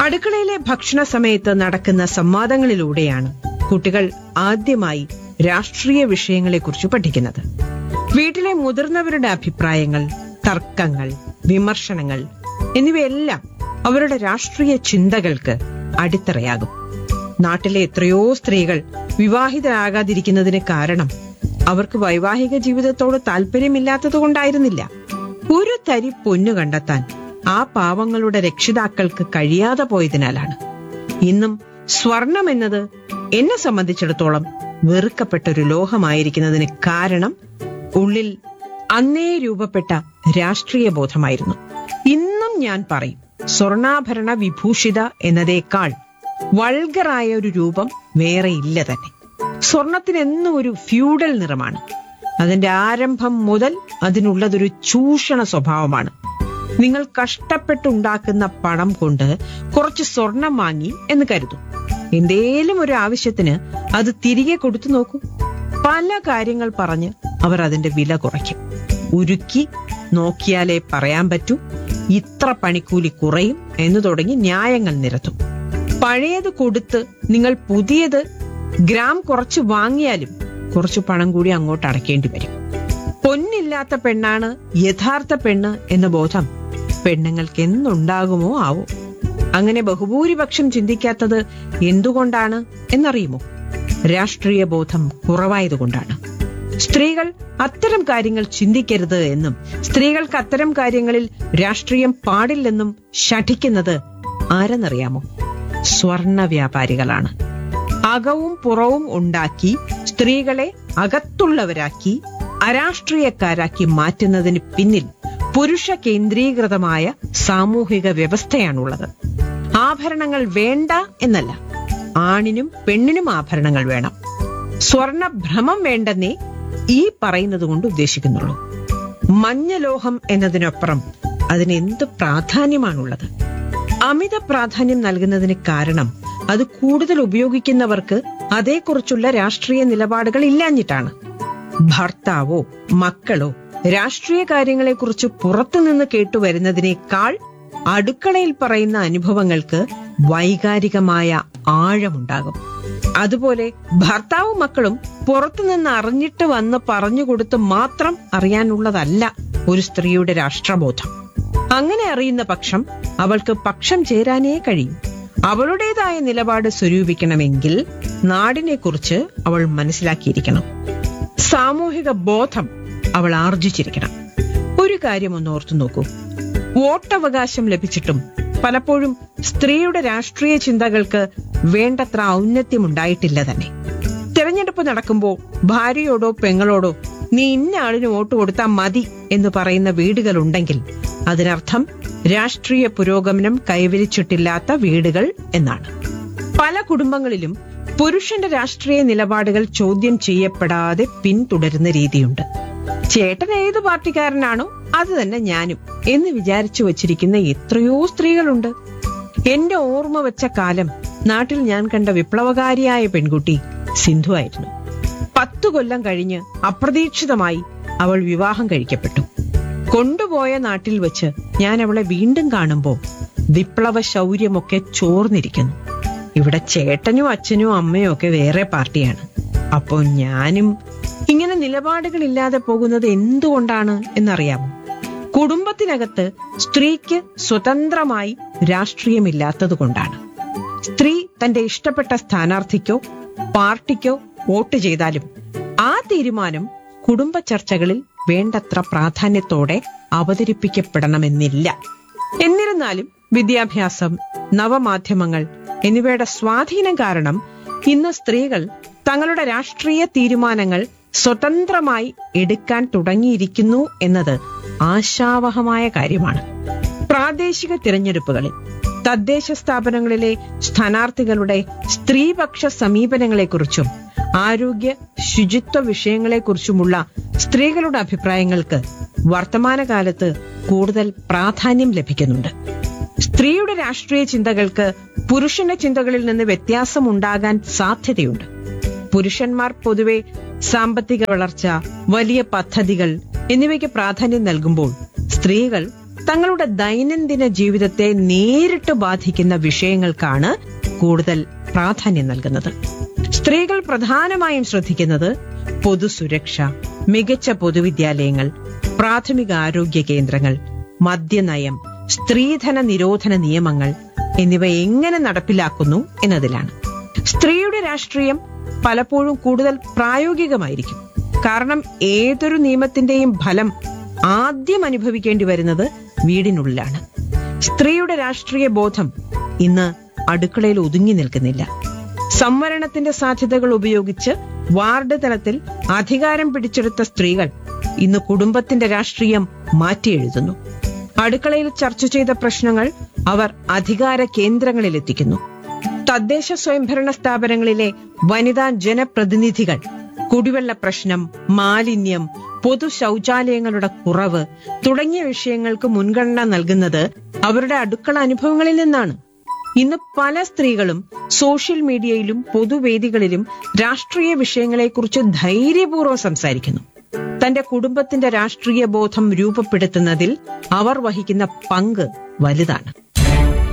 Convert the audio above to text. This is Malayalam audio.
അടുക്കളയിലെ ഭക്ഷണ സമയത്ത് നടക്കുന്ന സംവാദങ്ങളിലൂടെയാണ് കുട്ടികൾ ആദ്യമായി രാഷ്ട്രീയ വിഷയങ്ങളെക്കുറിച്ച് പഠിക്കുന്നത് വീട്ടിലെ മുതിർന്നവരുടെ അഭിപ്രായങ്ങൾ തർക്കങ്ങൾ വിമർശനങ്ങൾ എന്നിവയെല്ലാം അവരുടെ രാഷ്ട്രീയ ചിന്തകൾക്ക് അടിത്തറയാകും നാട്ടിലെ എത്രയോ സ്ത്രീകൾ വിവാഹിതരാകാതിരിക്കുന്നതിന് കാരണം അവർക്ക് വൈവാഹിക ജീവിതത്തോട് താല്പര്യമില്ലാത്തതുകൊണ്ടായിരുന്നില്ല ഒരു തരി പൊന്നു കണ്ടെത്താൻ ആ പാവങ്ങളുടെ രക്ഷിതാക്കൾക്ക് കഴിയാതെ പോയതിനാലാണ് ഇന്നും സ്വർണം എന്നത് എന്നെ സംബന്ധിച്ചിടത്തോളം വെറുക്കപ്പെട്ട ഒരു ലോഹമായിരിക്കുന്നതിന് കാരണം ഉള്ളിൽ അന്നേ രൂപപ്പെട്ട രാഷ്ട്രീയ ബോധമായിരുന്നു ഇന്നും ഞാൻ പറയും സ്വർണാഭരണ വിഭൂഷിത എന്നതേക്കാൾ വൾഗറായ ഒരു രൂപം വേറെ ഇല്ല തന്നെ സ്വർണത്തിന് എന്നും ഒരു ഫ്യൂഡൽ നിറമാണ് അതിന്റെ ആരംഭം മുതൽ അതിനുള്ളതൊരു ചൂഷണ സ്വഭാവമാണ് നിങ്ങൾ കഷ്ടപ്പെട്ടുണ്ടാക്കുന്ന പണം കൊണ്ട് കുറച്ച് സ്വർണം വാങ്ങി എന്ന് കരുതും എന്തേലും ഒരു ആവശ്യത്തിന് അത് തിരികെ കൊടുത്തു നോക്കൂ പല കാര്യങ്ങൾ പറഞ്ഞ് അവർ അതിന്റെ വില കുറയ്ക്കും ഉരുക്കി നോക്കിയാലേ പറയാൻ പറ്റൂ ഇത്ര പണിക്കൂലി കുറയും എന്ന് തുടങ്ങി ന്യായങ്ങൾ നിരത്തും പഴയത് കൊടുത്ത് നിങ്ങൾ പുതിയത് ഗ്രാം കുറച്ച് വാങ്ങിയാലും കുറച്ച് പണം കൂടി അങ്ങോട്ട് അടയ്ക്കേണ്ടി വരും പൊന്നില്ലാത്ത പെണ്ണാണ് യഥാർത്ഥ പെണ്ണ് എന്ന ബോധം പെണ്ണുങ്ങൾക്ക് എന്നുണ്ടാകുമോ ആവോ അങ്ങനെ ബഹുഭൂരിപക്ഷം ചിന്തിക്കാത്തത് എന്തുകൊണ്ടാണ് എന്നറിയുമോ രാഷ്ട്രീയ ബോധം കുറവായതുകൊണ്ടാണ് സ്ത്രീകൾ അത്തരം കാര്യങ്ങൾ ചിന്തിക്കരുത് എന്നും സ്ത്രീകൾക്ക് അത്തരം കാര്യങ്ങളിൽ രാഷ്ട്രീയം പാടില്ലെന്നും ശഠിക്കുന്നത് ആരെന്നറിയാമോ സ്വർണ വ്യാപാരികളാണ് അകവും പുറവും ഉണ്ടാക്കി സ്ത്രീകളെ അകത്തുള്ളവരാക്കി അരാഷ്ട്രീയക്കാരാക്കി മാറ്റുന്നതിന് പിന്നിൽ പുരുഷ കേന്ദ്രീകൃതമായ സാമൂഹിക വ്യവസ്ഥയാണുള്ളത് ആഭരണങ്ങൾ വേണ്ട എന്നല്ല ആണിനും പെണ്ണിനും ആഭരണങ്ങൾ വേണം സ്വർണ ഭ്രമം വേണ്ടെന്നേ ഈ പറയുന്നത് കൊണ്ട് ഉദ്ദേശിക്കുന്നുള്ളൂ മഞ്ഞലോഹം എന്നതിനപ്പുറം അതിന് എന്ത് പ്രാധാന്യമാണുള്ളത് അമിത പ്രാധാന്യം നൽകുന്നതിന് കാരണം അത് കൂടുതൽ ഉപയോഗിക്കുന്നവർക്ക് അതേക്കുറിച്ചുള്ള രാഷ്ട്രീയ നിലപാടുകൾ ഇല്ലാഞ്ഞിട്ടാണ് ഭർത്താവോ മക്കളോ രാഷ്ട്രീയ കാര്യങ്ങളെക്കുറിച്ച് പുറത്തുനിന്ന് കേട്ടുവരുന്നതിനേക്കാൾ അടുക്കളയിൽ പറയുന്ന അനുഭവങ്ങൾക്ക് വൈകാരികമായ ആഴമുണ്ടാകും അതുപോലെ ഭർത്താവും മക്കളും പുറത്തുനിന്ന് അറിഞ്ഞിട്ട് വന്ന് പറഞ്ഞുകൊടുത്ത് മാത്രം അറിയാനുള്ളതല്ല ഒരു സ്ത്രീയുടെ രാഷ്ട്രബോധം അങ്ങനെ അറിയുന്ന പക്ഷം അവൾക്ക് പക്ഷം ചേരാനേ കഴിയും അവളുടേതായ നിലപാട് സ്വരൂപിക്കണമെങ്കിൽ നാടിനെക്കുറിച്ച് അവൾ മനസ്സിലാക്കിയിരിക്കണം സാമൂഹിക ബോധം അവൾ ആർജിച്ചിരിക്കണം ഒരു കാര്യം ഒന്ന് ഓർത്തു നോക്കൂ വോട്ടവകാശം ലഭിച്ചിട്ടും പലപ്പോഴും സ്ത്രീയുടെ രാഷ്ട്രീയ ചിന്തകൾക്ക് വേണ്ടത്ര ഔന്നത്യമുണ്ടായിട്ടില്ല തന്നെ തിരഞ്ഞെടുപ്പ് നടക്കുമ്പോൾ ഭാര്യയോടോ പെങ്ങളോടോ നീ ഇന്ന ആളിന് വോട്ട് കൊടുത്താൽ മതി എന്ന് പറയുന്ന വീടുകളുണ്ടെങ്കിൽ അതിനർത്ഥം രാഷ്ട്രീയ പുരോഗമനം കൈവരിച്ചിട്ടില്ലാത്ത വീടുകൾ എന്നാണ് പല കുടുംബങ്ങളിലും പുരുഷന്റെ രാഷ്ട്രീയ നിലപാടുകൾ ചോദ്യം ചെയ്യപ്പെടാതെ പിന്തുടരുന്ന രീതിയുണ്ട് ചേട്ടൻ ഏത് പാർട്ടിക്കാരനാണോ അത് തന്നെ ഞാനും എന്ന് വിചാരിച്ചു വച്ചിരിക്കുന്ന എത്രയോ സ്ത്രീകളുണ്ട് എന്റെ ഓർമ്മ വെച്ച കാലം നാട്ടിൽ ഞാൻ കണ്ട വിപ്ലവകാരിയായ പെൺകുട്ടി സിന്ധു ആയിരുന്നു പത്തു കൊല്ലം കഴിഞ്ഞ് അപ്രതീക്ഷിതമായി അവൾ വിവാഹം കഴിക്കപ്പെട്ടു കൊണ്ടുപോയ നാട്ടിൽ വെച്ച് ഞാൻ അവളെ വീണ്ടും കാണുമ്പോൾ വിപ്ലവ ശൗര്യമൊക്കെ ചോർന്നിരിക്കുന്നു ഇവിടെ ചേട്ടനും അച്ഛനും അമ്മയും ഒക്കെ വേറെ പാർട്ടിയാണ് അപ്പോൾ ഞാനും ഇങ്ങനെ നിലപാടുകളില്ലാതെ പോകുന്നത് എന്തുകൊണ്ടാണ് എന്നറിയാമോ കുടുംബത്തിനകത്ത് സ്ത്രീക്ക് സ്വതന്ത്രമായി രാഷ്ട്രീയമില്ലാത്തത് കൊണ്ടാണ് സ്ത്രീ തന്റെ ഇഷ്ടപ്പെട്ട സ്ഥാനാർത്ഥിക്കോ പാർട്ടിക്കോ വോട്ട് ചെയ്താലും ആ തീരുമാനം കുടുംബ ചർച്ചകളിൽ വേണ്ടത്ര പ്രാധാന്യത്തോടെ അവതരിപ്പിക്കപ്പെടണമെന്നില്ല എന്നിരുന്നാലും വിദ്യാഭ്യാസം നവമാധ്യമങ്ങൾ എന്നിവയുടെ സ്വാധീനം കാരണം ഇന്ന് സ്ത്രീകൾ തങ്ങളുടെ രാഷ്ട്രീയ തീരുമാനങ്ങൾ സ്വതന്ത്രമായി എടുക്കാൻ തുടങ്ങിയിരിക്കുന്നു എന്നത് ആശാവഹമായ കാര്യമാണ് പ്രാദേശിക തിരഞ്ഞെടുപ്പുകളിൽ തദ്ദേശ സ്ഥാപനങ്ങളിലെ സ്ഥാനാർത്ഥികളുടെ സ്ത്രീപക്ഷ സമീപനങ്ങളെക്കുറിച്ചും ആരോഗ്യ ശുചിത്വ വിഷയങ്ങളെക്കുറിച്ചുമുള്ള സ്ത്രീകളുടെ അഭിപ്രായങ്ങൾക്ക് വർത്തമാനകാലത്ത് കൂടുതൽ പ്രാധാന്യം ലഭിക്കുന്നുണ്ട് സ്ത്രീയുടെ രാഷ്ട്രീയ ചിന്തകൾക്ക് പുരുഷന്റെ ചിന്തകളിൽ നിന്ന് വ്യത്യാസമുണ്ടാകാൻ സാധ്യതയുണ്ട് പുരുഷന്മാർ പൊതുവെ സാമ്പത്തിക വളർച്ച വലിയ പദ്ധതികൾ എന്നിവയ്ക്ക് പ്രാധാന്യം നൽകുമ്പോൾ സ്ത്രീകൾ തങ്ങളുടെ ദൈനംദിന ജീവിതത്തെ നേരിട്ട് ബാധിക്കുന്ന വിഷയങ്ങൾക്കാണ് കൂടുതൽ പ്രാധാന്യം നൽകുന്നത് സ്ത്രീകൾ പ്രധാനമായും ശ്രദ്ധിക്കുന്നത് പൊതുസുരക്ഷ മികച്ച പൊതുവിദ്യാലയങ്ങൾ പ്രാഥമിക ആരോഗ്യ കേന്ദ്രങ്ങൾ മദ്യനയം സ്ത്രീധന നിരോധന നിയമങ്ങൾ എന്നിവ എങ്ങനെ നടപ്പിലാക്കുന്നു എന്നതിലാണ് സ്ത്രീയുടെ രാഷ്ട്രീയം പലപ്പോഴും കൂടുതൽ പ്രായോഗികമായിരിക്കും കാരണം ഏതൊരു നിയമത്തിന്റെയും ഫലം ആദ്യം അനുഭവിക്കേണ്ടി വരുന്നത് വീടിനുള്ളിലാണ് സ്ത്രീയുടെ രാഷ്ട്രീയ ബോധം ഇന്ന് അടുക്കളയിൽ ഒതുങ്ങി നിൽക്കുന്നില്ല സംവരണത്തിന്റെ സാധ്യതകൾ ഉപയോഗിച്ച് വാർഡ് തലത്തിൽ അധികാരം പിടിച്ചെടുത്ത സ്ത്രീകൾ ഇന്ന് കുടുംബത്തിന്റെ രാഷ്ട്രീയം മാറ്റിയെഴുതുന്നു അടുക്കളയിൽ ചർച്ച ചെയ്ത പ്രശ്നങ്ങൾ അവർ അധികാര കേന്ദ്രങ്ങളിൽ എത്തിക്കുന്നു തദ്ദേശ സ്വയംഭരണ സ്ഥാപനങ്ങളിലെ വനിതാ ജനപ്രതിനിധികൾ കുടിവെള്ള പ്രശ്നം മാലിന്യം പൊതു ശൗചാലയങ്ങളുടെ കുറവ് തുടങ്ങിയ വിഷയങ്ങൾക്ക് മുൻഗണന നൽകുന്നത് അവരുടെ അടുക്കള അനുഭവങ്ങളിൽ നിന്നാണ് ഇന്ന് പല സ്ത്രീകളും സോഷ്യൽ മീഡിയയിലും പൊതുവേദികളിലും രാഷ്ട്രീയ വിഷയങ്ങളെക്കുറിച്ച് ധൈര്യപൂർവ്വം സംസാരിക്കുന്നു തന്റെ കുടുംബത്തിന്റെ രാഷ്ട്രീയ ബോധം രൂപപ്പെടുത്തുന്നതിൽ അവർ വഹിക്കുന്ന പങ്ക് വലുതാണ്